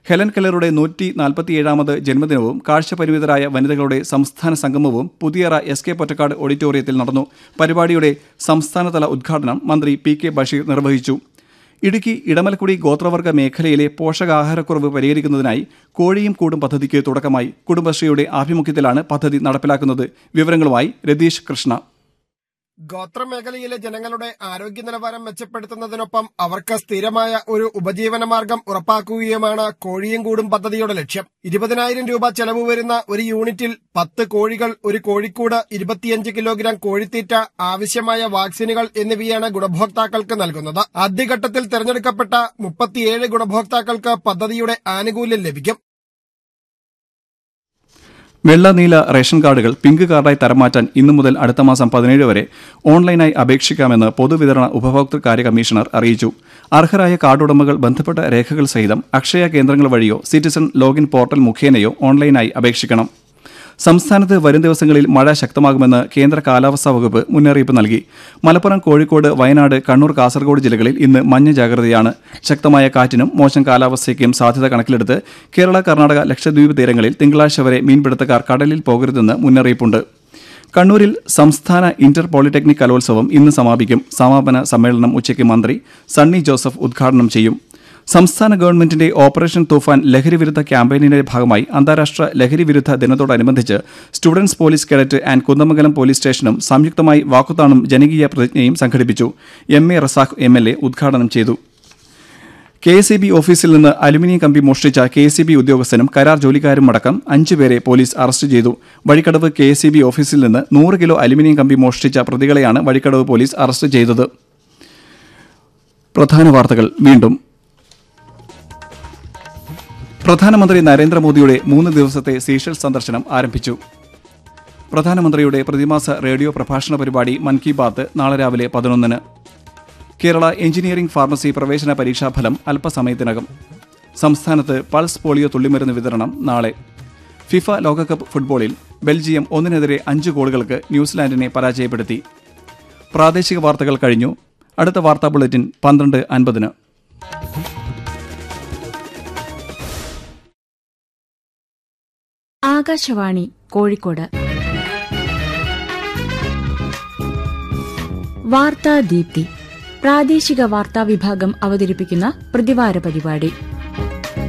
Helen കെല്ലറുടെ നൂറ്റി നാൽപ്പത്തിയേഴാമത് ജന്മദിനവും കാഴ്ചപരിമിതരായ വനിതകളുടെ സംസ്ഥാന സംഗമവും പുതിയറ എസ് കെ പൊറ്റക്കാട് ഓഡിറ്റോറിയത്തിൽ നടന്നു പരിപാടിയുടെ സംസ്ഥാനതല ഉദ്ഘാടനം മന്ത്രി പി കെ ബഷീർ നിർവഹിച്ചു ഇടുക്കി ഇടമലക്കുടി ഗോത്രവർഗ മേഖലയിലെ പോഷകാഹാരക്കുറവ് പരിഹരിക്കുന്നതിനായി കോഴിയും കൂടും പദ്ധതിക്ക് തുടക്കമായി കുടുംബശ്രീയുടെ ആഭിമുഖ്യത്തിലാണ് പദ്ധതി നടപ്പിലാക്കുന്നത് വിവരങ്ങളുമായി രതീഷ് കൃഷ്ണ ഗോത്രമേഖലയിലെ ജനങ്ങളുടെ ആരോഗ്യ നിലവാരം മെച്ചപ്പെടുത്തുന്നതിനൊപ്പം അവർക്ക് സ്ഥിരമായ ഒരു ഉപജീവന മാർഗം ഉറപ്പാക്കുകയുമാണ് കോഴിയും കൂടും പദ്ധതിയുടെ ലക്ഷ്യം ഇരുപതിനായിരം രൂപ ചെലവ് വരുന്ന ഒരു യൂണിറ്റിൽ പത്ത് കോഴികൾ ഒരു കോഴിക്കൂട് ഇരുപത്തിയഞ്ച് കിലോഗ്രാം കോഴിത്തീറ്റ ആവശ്യമായ വാക്സിനുകൾ എന്നിവയാണ് ഗുണഭോക്താക്കൾക്ക് നൽകുന്നത് ആദ്യഘട്ടത്തിൽ തെരഞ്ഞെടുക്കപ്പെട്ട മുപ്പത്തിയേഴ് ഗുണഭോക്താക്കൾക്ക് പദ്ധതിയുടെ ആനുകൂല്യം ലഭിക്കും വെള്ള നീല റേഷൻ കാർഡുകൾ പിങ്ക് കാർഡായി തരംമാറ്റാൻ ഇന്നു മുതൽ അടുത്ത മാസം പതിനേഴ് വരെ ഓൺലൈനായി അപേക്ഷിക്കാമെന്ന് പൊതുവിതരണ ഉപഭോക്തൃ കാര്യ കമ്മീഷണർ അറിയിച്ചു അർഹരായ കാർഡുടമകൾ ബന്ധപ്പെട്ട രേഖകൾ സഹിതം അക്ഷയ കേന്ദ്രങ്ങൾ വഴിയോ സിറ്റിസൺ ലോഗിൻ പോർട്ടൽ മുഖേനയോ ഓൺലൈനായി അപേക്ഷിക്കണം സംസ്ഥാനത്ത് വരും ദിവസങ്ങളിൽ മഴ ശക്തമാകുമെന്ന് കേന്ദ്ര കാലാവസ്ഥാ വകുപ്പ് മുന്നറിയിപ്പ് നൽകി മലപ്പുറം കോഴിക്കോട് വയനാട് കണ്ണൂർ കാസർഗോഡ് ജില്ലകളിൽ ഇന്ന് മഞ്ഞ ജാഗ്രതയാണ് ശക്തമായ കാറ്റിനും മോശം കാലാവസ്ഥയ്ക്കും സാധ്യത കണക്കിലെടുത്ത് കേരള കർണാടക ലക്ഷദ്വീപ് തീരങ്ങളിൽ തിങ്കളാഴ്ച വരെ മീൻപിടുത്തക്കാർ കടലിൽ പോകരുതെന്ന് മുന്നറിയിപ്പുണ്ട് കണ്ണൂരിൽ സംസ്ഥാന ഇന്റർ പോളിടെക്നിക് കലോത്സവം ഇന്ന് സമാപിക്കും സമാപന സമ്മേളനം ഉച്ചയ്ക്ക് മന്ത്രി സണ്ണി ജോസഫ് ഉദ്ഘാടനം ചെയ്യും സംസ്ഥാന ഗവൺമെന്റിന്റെ ഓപ്പറേഷൻ തൂഫാൻ ലഹരിവിരുദ്ധ ക്യാമ്പയിനിന്റെ ഭാഗമായി അന്താരാഷ്ട്ര ലഹരിവിരുദ്ധ ദിനത്തോടനുബന്ധിച്ച് students police cadet and Kunnamangalam police സ്റ്റേഷനും സംയുക്തമായി വാക്കുത്താണും ജനകീയ പ്രതിജ്ഞയും സംഘടിപ്പിച്ചു M A Razak M L A ഉദ്ഘാടനം ചെയ്തു കെ എസ് ഇ ബി ഓഫീസിൽ നിന്ന് അലുമിനിയം കമ്പി മോഷ്ടിച്ച കെ എസ് ഇ ബി ഉദ്യോഗസ്ഥനും കരാർ ജോലിക്കാരും അടക്കം അഞ്ചുപേരെ പോലീസ് അറസ്റ്റ് ചെയ്തു Vazhikkadavu K S E B ഓഫീസിൽ നിന്ന് നൂറ് കിലോ അലുമിനിയം കമ്പി മോഷ്ടിച്ച പ്രതികളെയാണ് വഴിക്കടവ് പോലീസ് അറസ്റ്റ് ചെയ്തത് പ്രധാന വാർത്തകൾ വീണ്ടും പ്രധാനമന്ത്രി നരേന്ദ്രമോദിയുടെ മൂന്ന് ദിവസത്തെ സീഷൽ സന്ദർശനം ആരംഭിച്ചു പ്രധാനമന്ത്രിയുടെ പ്രതിമാസ റേഡിയോ പ്രഭാഷണ പരിപാടി മൻ കി ബാത്ത് നാളെ രാവിലെ പതിനൊന്നിന് കേരള എഞ്ചിനീയറിംഗ് ഫാർമസി പ്രവേശന പരീക്ഷാഫലം അല്പസമയത്തിനകം സംസ്ഥാനത്ത് പൾസ് പോളിയോ തുള്ളിമരുന്ന് വിതരണം നാളെ ഫിഫ ലോകകപ്പ് ഫുട്ബോളിൽ ബെൽജിയം ഒന്നിനെതിരെ അഞ്ച് ഗോളുകൾക്ക് ന്യൂസിലാൻഡിനെ പരാജയപ്പെടുത്തി പ്രാദേശിക വാർത്തകൾ കഴിഞ്ഞു അടുത്ത വാർത്താ ബുള്ളറ്റിൻ പന്ത്രണ്ട് അൻപതിന് ആകാശവാണി കോഴിക്കോട് വാർത്താ ദീപ്തി പ്രാദേശിക വാർത്താ വിഭാഗം അവതരിപ്പിക്കുന്ന പ്രതിവാര പരിപാടി